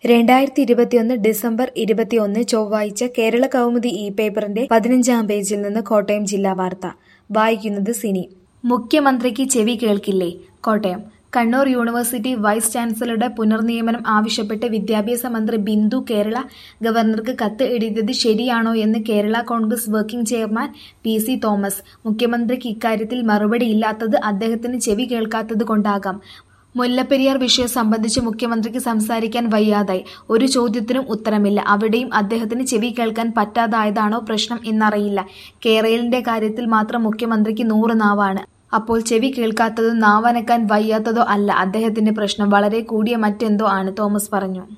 രണ്ടായിരത്തി ഇരുപത്തിയൊന്ന് ഡിസംബർ ഇരുപത്തിയൊന്ന് ചൊവ്വാഴ്ച കേരള കൗമുദി ഇ പേപ്പറിന്റെ പതിനഞ്ചാം പേജിൽ നിന്ന് കോട്ടയം ജില്ലാ വാർത്ത വായിക്കുന്നത് സിനി മുഖ്യമന്ത്രിക്ക് ചെവി കേൾക്കില്ലേ കോട്ടയം കണ്ണൂർ യൂണിവേഴ്സിറ്റി വൈസ് ചാൻസലറുടെ പുനർനിയമനം ആവശ്യപ്പെട്ട് വിദ്യാഭ്യാസ മന്ത്രി ബിന്ദു കേരള ഗവർണർക്ക് കത്ത് എഴുതിയത് ശരിയാണോ എന്ന് Kerala Congress working chairman P C Thomas മുഖ്യമന്ത്രിക്ക് ഇക്കാര്യത്തിൽ മറുപടിയില്ലാത്തത് അദ്ദേഹത്തിന് ചെവി കേൾക്കാത്തത് കൊണ്ടാകാം മുല്ലപ്പെരിയാർ വിഷയം സംബന്ധിച്ച് മുഖ്യമന്ത്രിക്ക് സംസാരിക്കാൻ വയ്യാതായി ഒരു ചോദ്യത്തിനും ഉത്തരമില്ല അവിടെയും അദ്ദേഹത്തിന് ചെവി കേൾക്കാൻ പറ്റാതായതാണോ പ്രശ്നം എന്നറിയില്ല കേരളിന്റെ കാര്യത്തിൽ മാത്രം മുഖ്യമന്ത്രിക്ക് നൂറ് നാവാണ് അപ്പോൾ ചെവി കേൾക്കാത്തതോ നാവനക്കാൻ വയ്യാത്തതോ അല്ല അദ്ദേഹത്തിന്റെ പ്രശ്നം വളരെ കൂടിയ മറ്റെന്തോ ആണ് തോമസ് പറഞ്ഞു